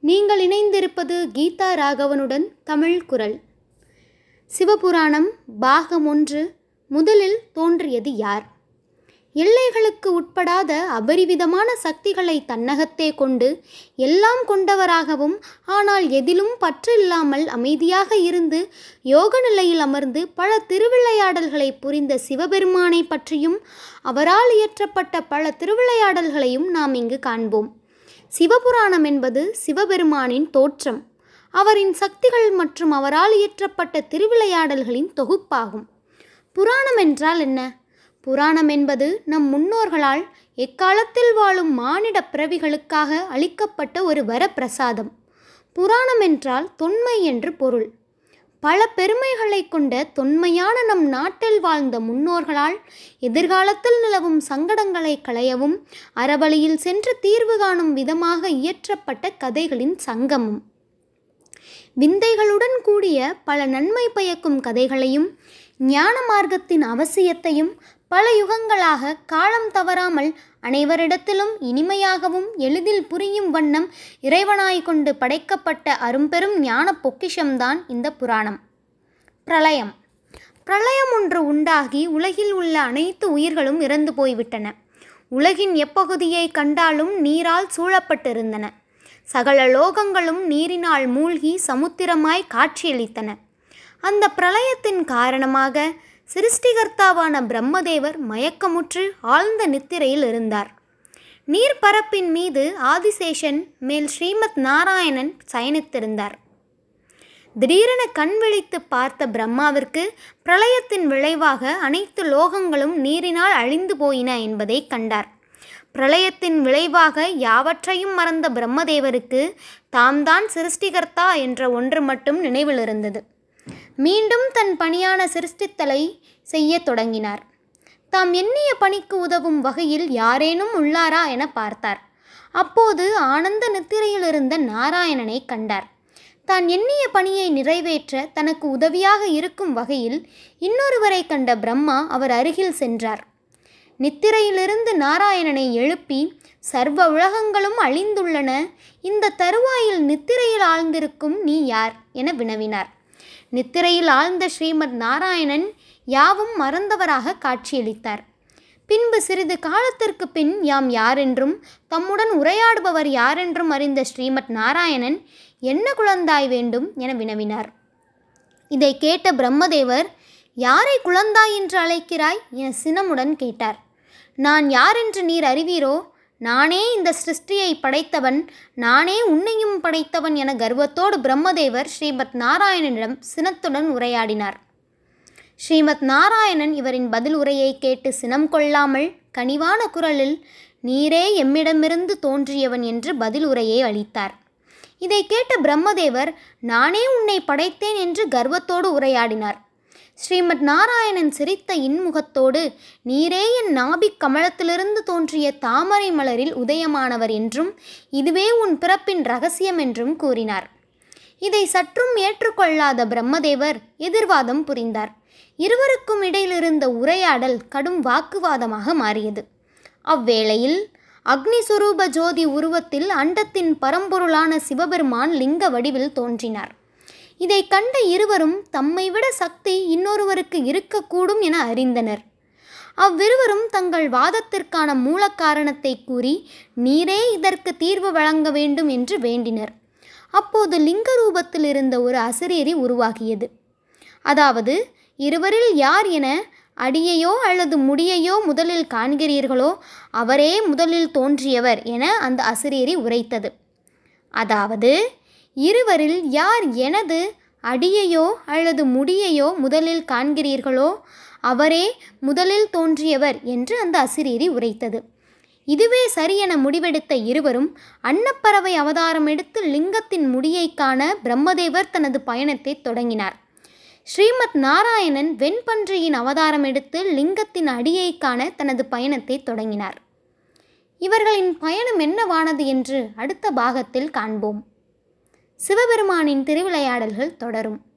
நீங்கள் இணைந்திருப்பது கீதா ராகவனுடன் தமிழ் குரல் சிவபுராணம் பாகம் ஒன்று முதலில் தோன்றியது யார் எல்லைகளுக்கு உட்படாத அபரிவிதமான சக்திகளை தன்னகத்தே கொண்டு எல்லாம் கொண்டவராகவும் ஆனால் எதிலும் பற்றில்லாமல் அமைதியாக இருந்து யோக நிலையில் அமர்ந்து பல திருவிளையாடல்களை புரிந்த சிவபெருமானை பற்றியும் அவரால் இயற்றப்பட்ட பல திருவிளையாடல்களையும் நாம் இங்கு காண்போம் சிவபுராணம் என்பது சிவபெருமானின் தோற்றம் அவரின் சக்திகள் மற்றும் அவரால் இயற்றப்பட்ட திருவிளையாடல்களின் தொகுப்பாகும் புராணம் என்றால் என்ன புராணம் என்பது நம் முன்னோர்களால் எக்காலத்தில் வாழும் மானிட பிறவிகளுக்காக அளிக்கப்பட்ட ஒரு வரப்பிரசாதம் புராணம் என்றால் தொன்மை என்று பொருள் பல பெருமைகளை கொண்ட தொன்மையான நம் நாட்டில் வாழ்ந்த முன்னோர்களால் எதிர்காலத்தில் நிலவும் சங்கடங்களை களையவும் அறவழியில் சென்று தீர்வு காணும் விதமாக இயற்றப்பட்ட கதைகளின் சங்கமம் விந்தைகளுடன் கூடிய பல நன்மை பயக்கும் கதைகளையும் ஞான மார்க்கத்தின் அவசியத்தையும் பல யுகங்களாக காலம் தவறாமல் அனைவரிடத்திலும் இனிமையாகவும் எளிதில் புரியும் வண்ணம் இறைவனாய் கொண்டு படைக்கப்பட்ட அரும்பெரும் ஞான பொக்கிஷம்தான் இந்த புராணம் பிரளயம் பிரளயம் ஒன்று உண்டாகி உலகில் உள்ள அனைத்து உயிர்களும் இறந்து போய்விட்டன உலகின் எப்பகுதியை கண்டாலும் நீரால் சூழப்பட்டிருந்தன சகல லோகங்களும் நீரினால் மூழ்கி சமுத்திரமாய் காட்சியளித்தன அந்த பிரளயத்தின் காரணமாக சிருஷ்டிகர்த்தாவான பிரம்மதேவர் மயக்கமுற்று ஆழ்ந்த நித்திரையில் இருந்தார் நீர்ப்பரப்பின் மீது ஆதிசேஷன் மேல் ஸ்ரீமத் நாராயணன் சயனித்திருந்தார் திடீரென கண் விழித்து பார்த்த பிரம்மாவிற்கு பிரளயத்தின் விளைவாக அனைத்து லோகங்களும் நீரினால் அழிந்து போயின என்பதை கண்டார் பிரளயத்தின் விளைவாக யாவற்றையும் மறந்த பிரம்மதேவருக்கு தாம் தான் சிருஷ்டிகர்த்தா என்ற ஒன்று மட்டும் நினைவில் இருந்தது மீண்டும் தன் பணியான சிருஷ்டித்தலை செய்யத் தொடங்கினார் தாம் எண்ணிய பணிக்கு உதவும் வகையில் யாரேனும் உள்ளாரா என பார்த்தார் அப்போது ஆனந்த நித்திரையில் இருந்த நாராயணனை கண்டார் தான் எண்ணிய பணியை நிறைவேற்ற தனக்கு உதவியாக இருக்கும் வகையில் இன்னொருவரை கண்ட பிரம்மா அவர் அருகில் சென்றார் நித்திரையிலிருந்து நாராயணனை எழுப்பி சர்வ உலகங்களும் அழிந்துள்ளன இந்த தருவாயில் நித்திரையில் ஆழ்ந்திருக்கும் நீ யார் என வினவினார் நித்திரையில் ஆழ்ந்த ஸ்ரீமத் நாராயணன் யாவும் மறந்தவராக காட்சியளித்தார் பின்பு சிறிது காலத்திற்கு பின் யாம் யாரென்றும் தம்முடன் உரையாடுபவர் யாரென்றும் அறிந்த ஸ்ரீமத் நாராயணன் என்ன குழந்தாய் வேண்டும் என வினவினார் இதை கேட்ட பிரம்மதேவர் யாரை குழந்தாய் என்று அழைக்கிறாய் என சினமுடன் கேட்டார் நான் யாரென்று நீர் அறிவீரோ நானே இந்த சிருஷ்டியை படைத்தவன் நானே உன்னையும் படைத்தவன் என கர்வத்தோடு பிரம்மதேவர் ஸ்ரீமத் நாராயணனிடம் சினத்துடன் உரையாடினார் ஸ்ரீமத் நாராயணன் இவரின் பதில் உரையை கேட்டு சினம் கொள்ளாமல் கனிவான குரலில் நீரே எம்மிடமிருந்து தோன்றியவன் என்று பதில் உரையை அளித்தார் இதை கேட்ட பிரம்மதேவர் நானே உன்னை படைத்தேன் என்று கர்வத்தோடு உரையாடினார் ஸ்ரீமத் நாராயணன் சிரித்த இன்முகத்தோடு நீரே என் நாபிக் கமலத்திலிருந்து தோன்றிய தாமரை மலரில் உதயமானவர் என்றும் இதுவே உன் பிறப்பின் ரகசியம் என்றும் கூறினார் இதை சற்றும் ஏற்றுக்கொள்ளாத பிரம்மதேவர் எதிர்வாதம் புரிந்தார் இருவருக்கும் இடையிலிருந்த உரையாடல் கடும் வாக்குவாதமாக மாறியது அவ்வேளையில் அக்னிஸ்வரூப ஜோதி உருவத்தில் அண்டத்தின் பரம்பொருளான சிவபெருமான் லிங்க வடிவில் தோன்றினார் இதை கண்ட இருவரும் தம்மை விட சக்தி இன்னொருவருக்கு இருக்கக்கூடும் என அறிந்தனர் அவ்விருவரும் தங்கள் வாதத்திற்கான மூல காரணத்தை கூறி நீரே இதற்கு தீர்வு வழங்க வேண்டும் என்று வேண்டினர் அப்போது லிங்க ரூபத்தில் இருந்த ஒரு அசரீரி உருவாகியது அதாவது இருவரில் யார் என அடியையோ அல்லது முடியையோ முதலில் காண்கிறீர்களோ அவரே முதலில் தோன்றியவர் என அந்த அசிரேரி உரைத்தது அதாவது இருவரில் யார் எனது அடியையோ அல்லது முடியையோ முதலில் காண்கிறீர்களோ அவரே முதலில் தோன்றியவர் என்று அந்த அசிரேரி உரைத்தது இதுவே சரியென முடிவெடுத்த இருவரும் அன்னப்பறவை அவதாரம் எடுத்து லிங்கத்தின் முடியை காண பிரம்மதேவர் தனது பயணத்தை தொடங்கினார் ஸ்ரீமத் நாராயணன் வெண்பன்றியின் அவதாரம் எடுத்து லிங்கத்தின் அடியை காண தனது பயணத்தை தொடங்கினார் இவர்களின் பயணம் என்னவானது என்று அடுத்த பாகத்தில் காண்போம் சிவபெருமானின் திருவிளையாடல்கள் தொடரும்